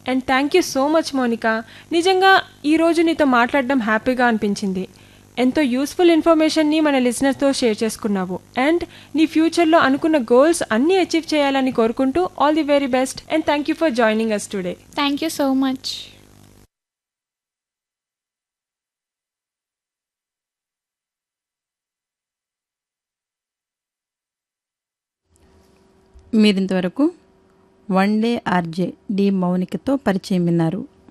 and thank you so much Monika నిజంగా ఈరోజు నీతో మాట్లాడడం హ్యాపీగా అనిపించింది ఎంతో యూస్ఫుల్ ఇన్ఫర్మేషన్ని మన లిజినెస్తో షేర్ చేసుకున్నావు అండ్ నీ ఫ్యూచర్లో అనుకున్న గోల్స్ అన్నీ అచీవ్ చేయాలని కోరుకుంటూ all the very best and thank you for joining us today thank you so much మీరింతవరకు వన్ డే ఆర్జే డి మౌనికతో పరిచయం విన్నారు